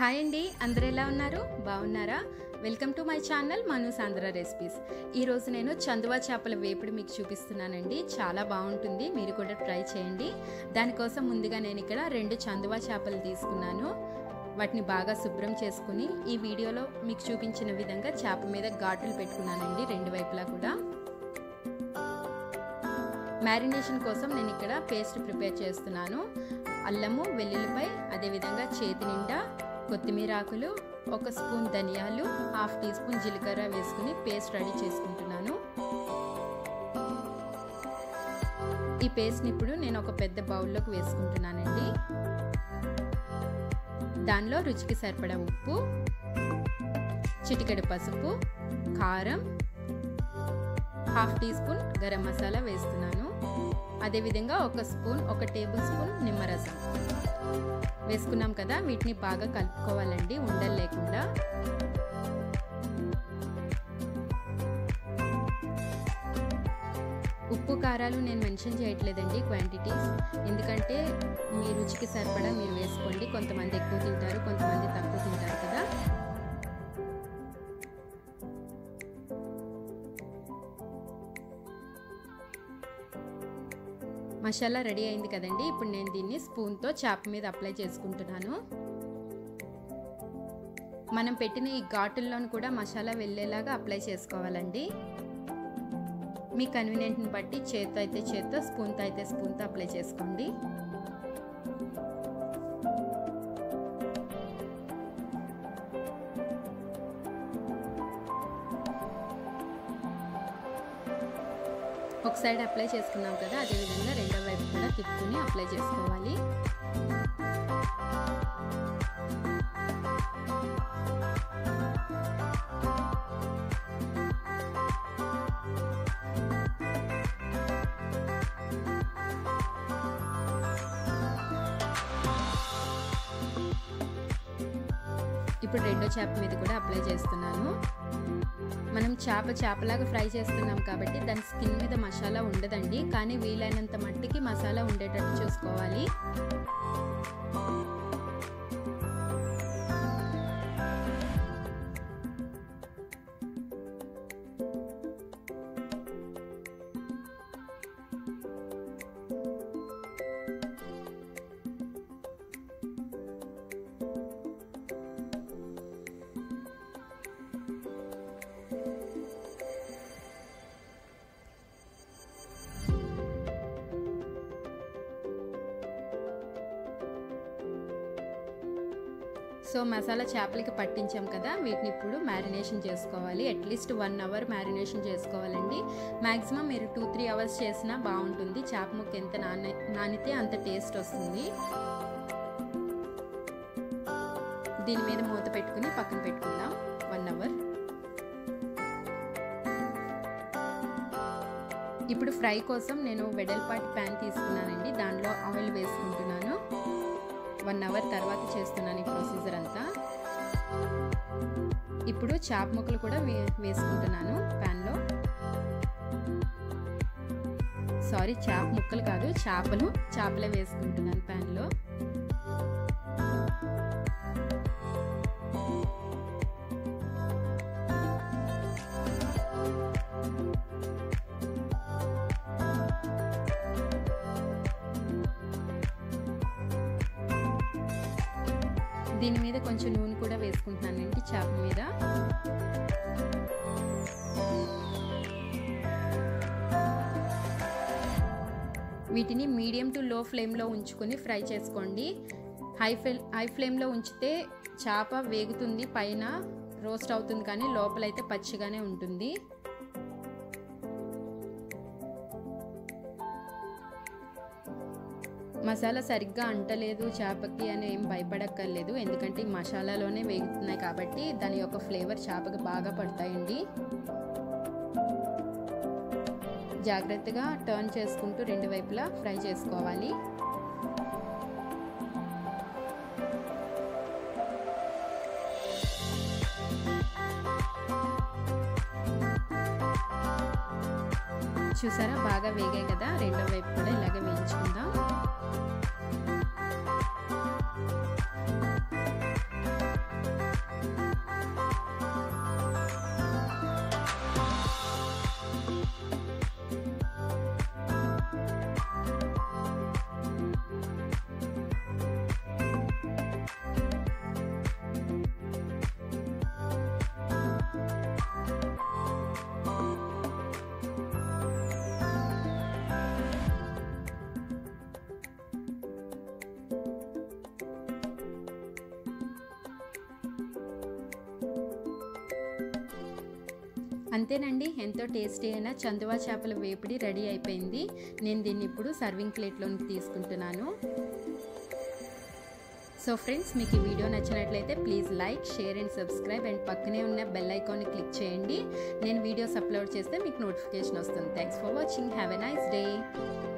hi అండి అందరు ఎలా ఉన్నారు బాగున్నారా welcome to my channel Manu Sandra recipes ఈరోజు నేను చందువా చేపల వేపుడు మీకు చూపిస్తున్నానండి చాలా బాగుంటుంది మీరు కూడా ట్రై చేయండి దానికోసం ముందుగా నేను ఇక్కడ రెండు చందువా చేపలు తీసుకున్నాను వాటిని బాగా శుభ్రం చేసుకుని ఈ వీడియోలో మీకు చూపించిన విధంగా చేప మీద ఘాటులు పెట్టుకున్నానండి రెండు వైపులా కూడా మ్యారినేషన్ కోసం నేను ఇక్కడ పేస్ట్ ప్రిపేర్ చేస్తున్నాను అల్లము వెల్లుల్లిపై అదేవిధంగా చేతి నిండా కొత్తిమీర ఆకులు ఒక స్పూన్ ధనియాలు హాఫ్ టీ స్పూన్ జీలకర్ర వేసుకుని పేస్ట్ రెడీ చేసుకుంటున్నాను ఈ పేస్ట్ని ఇప్పుడు నేను ఒక పెద్ద బౌల్లోకి వేసుకుంటున్నానండి దానిలో రుచికి సరిపడా ఉప్పు చిటికెడు పసుపు కారం half teaspoon garam masala వేస్తున్నాను అదేవిధంగా ఒక స్పూన్ ఒక టేబుల్ స్పూన్ నిమ్మరసం వేసుకున్నాం కదా వీటిని బాగా కలుపుకోవాలండి ఉండలు లేకుండా ఉప్పు కారాలు నేను మెన్షన్ చేయట్లేదండి క్వాంటిటీస్ ఎందుకంటే మీ రుచికి సరిపడా మీరు వేసుకోండి కొంతమంది ఎక్కువ తింటారు కొంతమంది తక్కువ తింటారు కదా మసాలా రెడీ అయింది కదండి ఇప్పుడు నేను దీన్ని స్పూన్తో చేప మీద అప్లై చేసుకుంటున్నాను మనం పెట్టిన ఈ ఘాటుల్లోనూ కూడా మసాలా వెళ్ళేలాగా అప్లై చేసుకోవాలండి మీ కన్వీనియంట్ని బట్టి చేత్తో అయితే చేత్తో స్పూన్తో అయితే స్పూన్తో అప్లై చేసుకోండి ఒక సైడ్ అప్లై చేసుకున్నాం కదా అదేవిధంగా రెండో వైపు కూడా తిప్పుకుని అప్లై చేసుకోవాలి ఇప్పుడు రెండో చేప మీద కూడా అప్లై చేస్తున్నాను మనం చేప చేపలాగా ఫ్రై చేస్తున్నాం కాబట్టి దాని స్కిన్ మీద మసాలా ఉండదండి కానీ వీలైనంత మట్టికి మసాలా ఉండేటట్టు చూసుకోవాలి సో మసాలా చేపలకి పట్టించాం కదా వీటిని ఇప్పుడు మ్యారినేషన్ చేసుకోవాలి అట్లీస్ట్ వన్ అవర్ మ్యారినేషన్ చేసుకోవాలండి మ్యాక్సిమం మీరు టూ త్రీ అవర్స్ చేసినా బాగుంటుంది చేప ముక్క ఎంత నాన నానితే అంత టేస్ట్ వస్తుంది దీని మీద మూత పెట్టుకుని పక్కన పెట్టుకుందాం వన్ అవర్ ఇప్పుడు ఫ్రై కోసం నేను వెడల్పాటి ప్యాన్ తీసుకున్నానండి దానిలో ఆయిల్ వేసుకుంటున్నాను వన్ అవర్ తర్వాత చేస్తున్నాను ఈ ప్రొసీజర్ అంతా ఇప్పుడు చాప్ ముక్కలు కూడా వే వేసుకుంటున్నాను ప్యాన్లో సారీ చాప్ ముక్కలు కాదు చేపలు చేపలే వేసుకుంటున్నాను ప్యాన్లో దీని మీద కొంచెం నూనె కూడా వేసుకుంటున్నానండి చేప మీద వీటిని మీడియం టు లో ఫ్లేమ్లో ఉంచుకొని ఫ్రై చేసుకోండి హై ఫ్లే హై ఫ్లేమ్లో ఉంచితే చేప వేగుతుంది పైన రోస్ట్ అవుతుంది కానీ లోపలైతే పచ్చిగానే ఉంటుంది మసాలా సరిగ్గా అంటలేదు చేపకి అని ఏం భయపడక్కర్లేదు ఎందుకంటే ఈ మసాలాలోనే వేగుతున్నాయి కాబట్టి దాని యొక్క ఫ్లేవర్ చేపకి బాగా పడతాయండి జాగ్రత్తగా టర్న్ చేసుకుంటూ రెండు వైపులా ఫ్రై చేసుకోవాలి చూసారా బాగా వేగాయి కదా రెండో వైపు కూడా ఇలాగే వేయించుకుందాం అంతేనండి ఎంతో టేస్టీ అయిన చందువా చేపల వేపిడి రెడీ అయిపోయింది నేను దీన్ని ఇప్పుడు సర్వింగ్ ప్లేట్లోకి తీసుకుంటున్నాను సో ఫ్రెండ్స్ మీకు ఈ వీడియో నచ్చినట్లయితే please like share and subscribe and పక్కనే ఉన్న బెల్ ఐకాన్ని క్లిక్ చేయండి నేను వీడియోస్ అప్లోడ్ చేస్తే మీకు నోటిఫికేషన్ వస్తుంది thanks for watching have a nice day